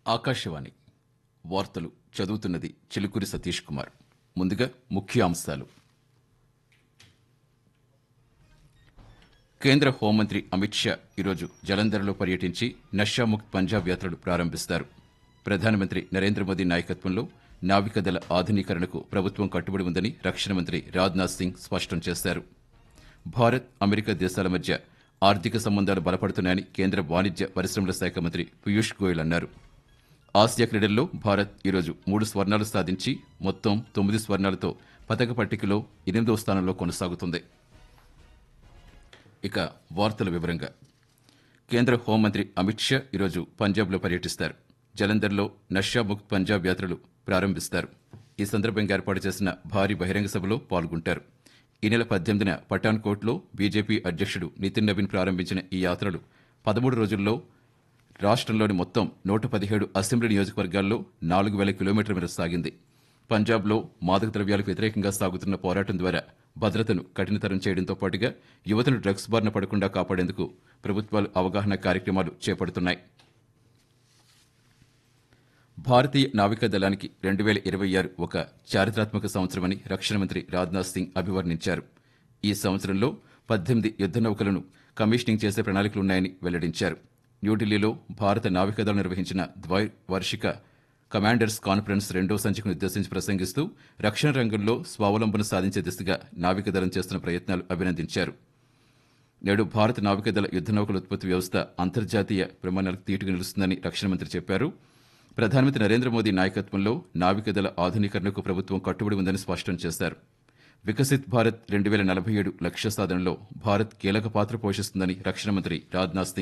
ఆకాశవాణి వార్తలు చదువుతున్నది చిలుకూరి సతీష్ కుమార్ ముందుగా ముఖ్య అంశాలు కేంద్ర హోంమంత్రి అమిత్ షా ఈరోజు జలంధర్లో పర్యటించి నషాముక్త్ పంజాబ్ యాత్రలు ప్రారంభిస్తారు ప్రధానమంత్రి నరేంద్ర మోదీ నాయకత్వంలో నావికాదళ ఆధునీకరణకు ప్రభుత్వం కట్టుబడి ఉందని రక్షణ మంత్రి రాజ్నాథ్ సింగ్ స్పష్టం చేశారు భారత్ అమెరికా దేశాల మధ్య ఆర్థిక సంబంధాలు బలపడుతున్నాయని కేంద్ర వాణిజ్య పరిశ్రమల శాఖ మంత్రి పీయూష్ గోయల్ అన్నారు ఆసియా క్రీడల్లో భారత్ ఈరోజు మూడు స్వర్ణాలు సాధించి మొత్తం తొమ్మిది స్వర్ణాలతో పతక పట్టికలో ఎనిమిదవ స్థానంలో కొనసాగుతుంది ఇక వార్తల వివరంగా కేంద్ర హోంమంత్రి అమిత్ షా ఈరోజు పంజాబ్లో పర్యటిస్తారు జలంధర్లో నషాముక్త్ పంజాబ్ యాత్రలు ప్రారంభిస్తారు ఈ సందర్భంగా ఏర్పాటు చేసిన భారీ బహిరంగ సభలో పాల్గొంటారు ఈ నెల పద్దెనిమిదిన పఠాన్కోట్లో బీజేపీ అధ్యక్షుడు నితిన్ నవీన్ ప్రారంభించిన ఈ యాత్రలు పదమూడు రోజుల్లో రాష్ట్రంలోని మొత్తం నూట పదిహేడు అసెంబ్లీ నియోజకవర్గాల్లో నాలుగు వేల కిలోమీటర్ల మేర సాగింది పంజాబ్లో మాదక ద్రవ్యాలకు వ్యతిరేకంగా సాగుతున్న పోరాటం ద్వారా భద్రతను కఠినతరం చేయడంతో పాటుగా యువతను డ్రగ్స్ బారిన పడకుండా కాపాడేందుకు ప్రభుత్వాలు అవగాహన కార్యక్రమాలు చేపడుతున్నాయి భారతీయ నావికా దళానికి రెండు వేల ఇరవై ఆరు ఒక చారిత్రాత్మక సంవత్సరమని రక్షణ మంత్రి రాజ్నాథ్ సింగ్ అభివర్ణించారు ఈ సంవత్సరంలో పద్దెనిమిది యుద్ద నౌకలను కమిషనింగ్ చేసే ప్రణాళికలున్నాయని వెల్లడించారు న్యూఢిల్లీలో భారత నావికాదళం నిర్వహించిన ద్వైవార్షిక కమాండర్స్ కాన్ఫరెన్స్ రెండో సంచికను ఉద్దేశించి ప్రసంగిస్తూ రక్షణ రంగంలో స్వావలంబన సాధించే దిశగా నావికాదళం చేస్తున్న ప్రయత్నాలు అభినందించారు నేడు భారత నావికాదళ యుద్ద నౌకల ఉత్పత్తి వ్యవస్థ అంతర్జాతీయ ప్రమాణాలకు తీటుగా నిలుస్తుందని రక్షణ మంత్రి చెప్పారు ప్రధానమంత్రి నరేంద్ర మోదీ నాయకత్వంలో నావికాదళ ఆధునీకరణకు ప్రభుత్వం కట్టుబడి ఉందని స్పష్టం చేశారు వికసిత్ భారత్ రెండు వేల నలభై ఏడు లక్ష్య సాధనలో భారత్ కీలక పాత్ర పోషిస్తుందని రక్షణ మంత్రి రాజ్నాథ్ సింగ్